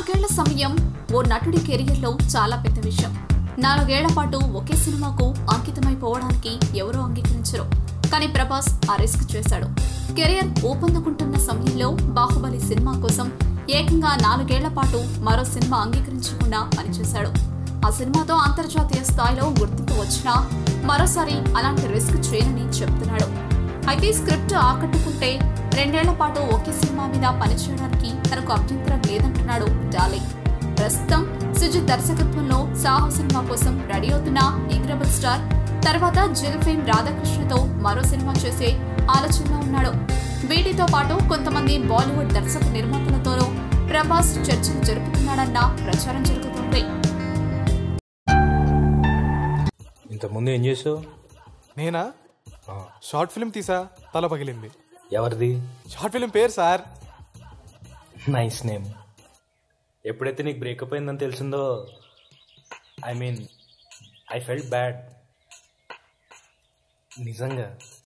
నాలుగేళ్ల సమయం ఓ నటుడి కెరియర్లో చాలా పెద్ద విషయం నాలుగేళ్ల పాటు ఒకే సినిమాకు అంకితమైపోవడానికి ఎవరూ అంగీకరించరు కానీ ప్రభాస్ ఆ రిస్క్ చేశాడు కెరియర్ ఊపందుకుంటున్న సమయంలో బాహుబలి సినిమా కోసం ఏకంగా నాలుగేళ్ల పాటు మరో సినిమా అంగీకరించకుండా పనిచేశాడు ఆ సినిమాతో అంతర్జాతీయ స్థాయిలో గుర్తింపు వచ్చినా మరోసారి అలాంటి రిస్క్ చేయనని చెప్తున్నాడు అయితే స్క్రిప్ట్ ఆకట్టుకుంటే రెండేళ్ల పాటు ఒకే సినిమా మీద పనిచేయడానికి తనకు అభ్యంతరం లేదంటున్నాడు డార్లింగ్ ప్రస్తుతం సుజిత్ దర్శకత్వంలో సాహో సినిమా కోసం రెడీ అవుతున్న ఇంగ్రబల్ స్టార్ తర్వాత జిల్ ఫేమ్ రాధాకృష్ణతో మరో సినిమా చేసే ఆలోచనలో ఉన్నాడు వీటితో పాటు కొంతమంది బాలీవుడ్ దర్శక నిర్మాతలతోనూ ప్రభాస్ చర్చలు జరుపుతున్నాడన్న ప్రచారం జరుగుతోంది ఇంతకుముందు ఏం చేసావు నేనా షార్ట్ ఫిల్మ్ తీసా తల పగిలింది ఎవరిది షార్ట్ ఫిల్మ్ పేరు సార్ నైస్ నేమ్ ఎప్పుడైతే నీకు బ్రేకప్ అయిందని తెలిసిందో I mean I felt bad నిజంగా